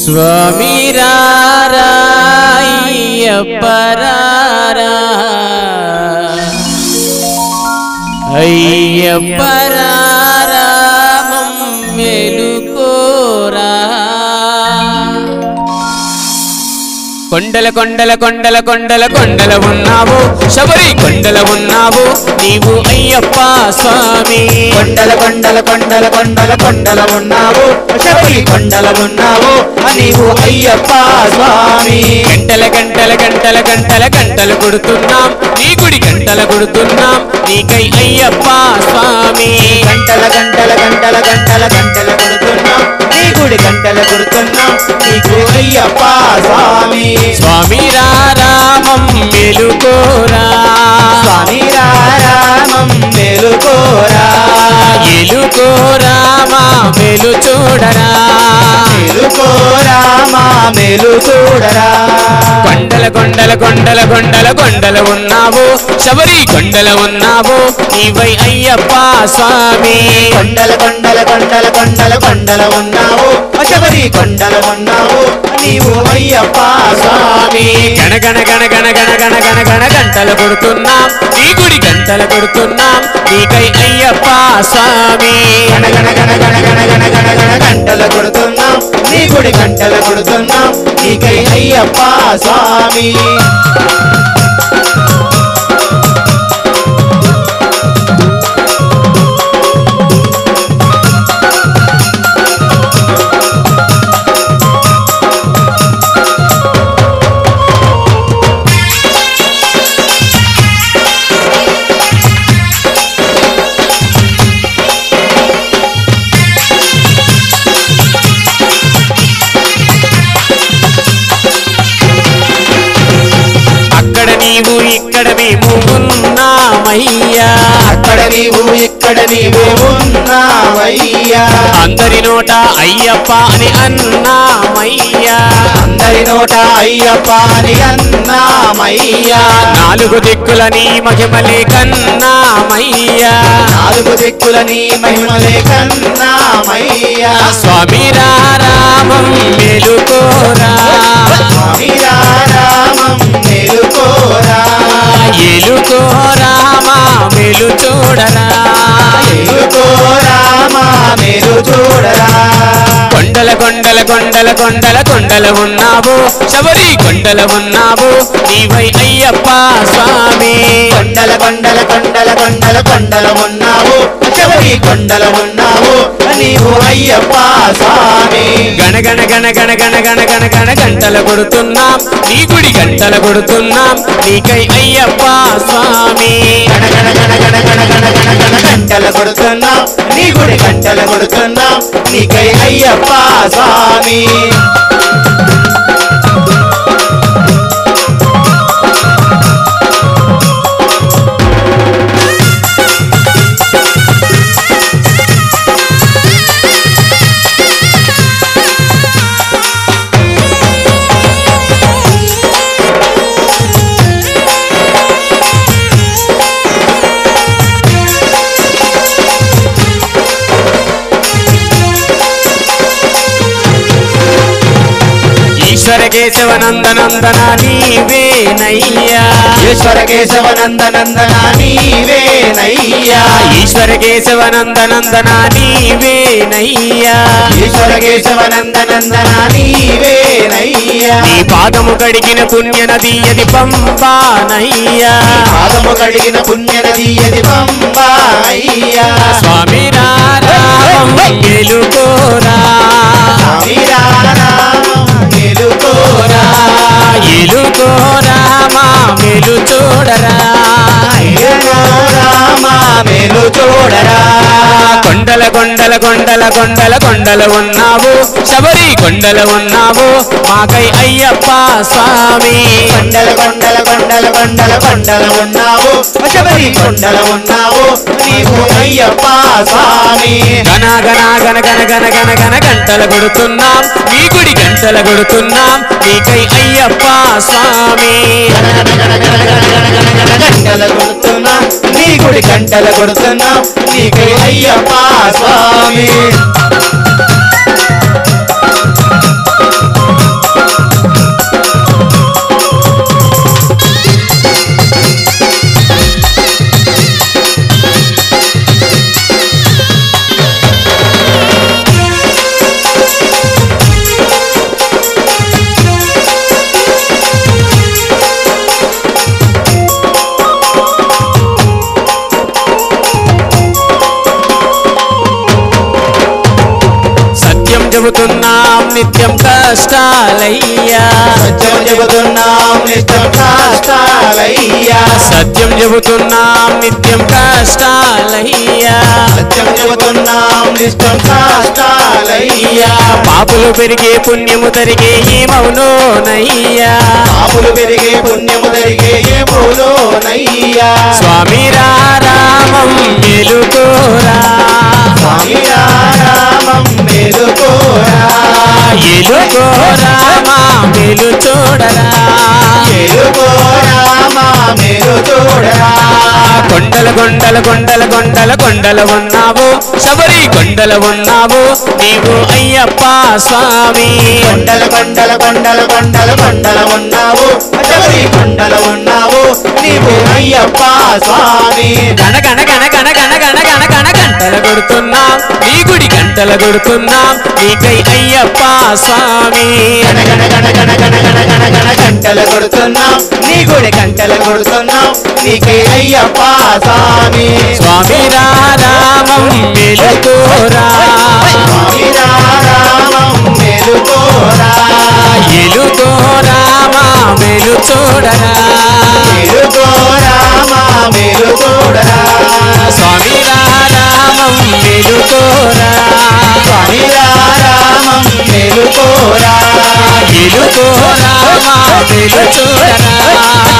స్వామి రారాయ్యప్పరారా అయ్యప్పరారా మెలుకోరా కొండల కొండల కొండల కొండల కొండల ఉన్నావు శబరి కొండల ఉన్నావు నీవు అయ్యప్ప స్వామి కొండల కొండల కొండల కొండల కొండల ఉన్నావు శబరి కొండల ఉన్నావు నీవు అయ్యప్ప స్వామి గంటల గంటల గంటల గంటల గంటలు కొడుతున్నాం నీ గుడి గంటల కొడుతున్నాం నీకై అయ్యప్ప స్వామి గంటల గంటల గంటల గంటల గంటల కొడుతున్నాం నీ గుడి గంటల కొడుతున్నాం నీకు అయ్యప్ప స్వామి స్వామి రామం మెలుకోరా స్వామి రామం మేలుకోరా ఎలుకోరా మా మెలు చూడరా మేలుకోరా మా మేలు చూడరా కొండల కొండల కొండల కొండల కొండల ఉన్నావు శబరి కొండల ఉన్నావు నీవై అయ్యప్ప స్వామి కొండల కొండల కొండల కొండల కొండల ఉన్నావు శబరి కొండల ఉన్నావు నీవు అయ్యప్ప స్వామి గణ గణ గణ గణ గణ గణ గణ గణ గంటలు కొడుతున్నాం నీ గుడి గంటలు కొడుతున్నాం నీకై అయ్యప్ప స్వామి గణ గణ గణ గణ గణ గణ గణ గణ గంటలు కొడుతున్నాం నీ గుడి గంటలు కొడుతున్నాం నీకై అయ్యప్ప స్వామి అక్కడ నీవు ఇక్కడ మేము ఉన్నామయ్యా అక్కడ నీవు ఇక్కడ నీవు ఉన్నావయ్యా అందరి నోట అయ్యప్ప అని అన్నామయ్యా అందరి నోట అయ్యప్ప అని అన్నామయ్యా నాలుగు దిక్కుల నీ మహిమలే కన్నామయ్యా నాలుగు దిక్కుల నీ మహిమలే కన్నామయ్యా స్వామి రామం మెలుకోరా స్వామి రామం మేలుకోరా ఎలుకోరా మా మెలు చూడరా మేలుకోరా మా మేలు చూడరా కొండల కొండల కొండల కొండల కొండల ఉన్నావు శబరి కొండల ఉన్నావు నీవై అయ్యప్ప స్వామి కొండల కొండల కొండల కొండల కొండల ఉన్నావు శబరి కొండల ఉన్నావు నీవు అయ్యప్ప స్వామి గణ గణ గణ గణ గణ గణ గణ గణ గంటల కొడుతున్నాం నీ గుడి గంటల కొడుతున్నాం నీకై అయ్యప్ప స్వామి గణ గణ గణ గణ గణ గణ గణ గణ గంటల కొడుతున్నాం నీ గుడి గంటల కొడుతున్నాం నీకై అయ్యప్ప స్వామి ఈశ్వర కేశవ నందనందన నీవేనయ్యా ఈశ్వర కేశవ నందనందన నీవేనయ్యా ఈశ్వర కేశవ నందనందన నీవేనయ్యా ఈశ్వర కేశవ నందనందన నీవేనయ్యా నీ పాదము కడిగిన పుణ్య నది అది పంపానయ్యా పాదము కడిగిన పుణ్య నది అది పంబా అయ్యా స్వామి రామం గెలుకోరా స్వామి రామం మేలుకోరా ఎలుకోరా మా మెలు చూడరా మేలుకోరా మా మేలు చూడరా కొండల కొండల కొండల కొండల కొండల ఉన్నావు శబరి కొండల ఉన్నావు మాకై అయ్యప్ప స్వామి కొండల కొండల కొండల కొండల కొండల ఉన్నావు శబరి కొండల ఉన్నావు నీవు అయ్యప్ప స్వామి గణ గణ గణ గణ గణ గణ గణ గంటల కొడుతున్నాం నీ గుడి గంటల కొడుతున్నాం నీకై అయ్యప్ప స్వామి గంటల కొడుతున్నాం నీ గుడి గంటల కొడుతున్నాం నీకై అయ్యప్ప స్వామి చెబుతున్నాం నిత్యం కష్టాలయ్యా సత్యం చెబుతున్నాం నిత్యం కష్టాలయ్యా సత్యం చెబుతున్నాం నిత్యం కష్టాలయ్యా సత్యం చెబుతున్నాం నిత్యం కష్టాలయ్యా పాపులు పెరిగే పుణ్యము తరిగే ఏమవునోనయ్యా పాపులు పెరిగే పుణ్యము జరిగే ఏమోలోనయ్యా స్వామి రామం మెలుకోరా స్వామి రామం మేలుకోరా ఎలుకోరా మా మెలు చూడరా మేలుకోరా మా మేలు చూడరా కొండల కొండల కొండల కొండల కొండల ఉన్నావు శబరి కొండల ఉన్నావు నీవు అయ్యప్ప స్వామి కొండల కొండల కొండల కొండల కొండల ఉన్నావు శబరి కొండల ఉన్నావు నీవు అయ్యప్ప స్వామి గణ గణ గణ గణ గణ గణ గణ గణ గంటల కొడుతున్నాం నీ గుడి గంటల కొడుతున్నాం నీకై అయ్యప్ప స్వామి గణ గణ గణ గణ గణ గణ గణ గణ గంటలు కొడుతున్నాం నీ గుడి గంటలు కొడుతున్నాం నీకే అయ్యప్ప స్వామి స్వామి రామం మెలుకోరా స్వామి రామం మేలుకోరా ఎలుకోరా మా మెలు చూడరా మేలుకోరా మా మేలు చూడరా స్వామి రామం మెలుకోరా స్వామి రామం మేలుకోరా ఎలుకోరా మా మెలు చూడరా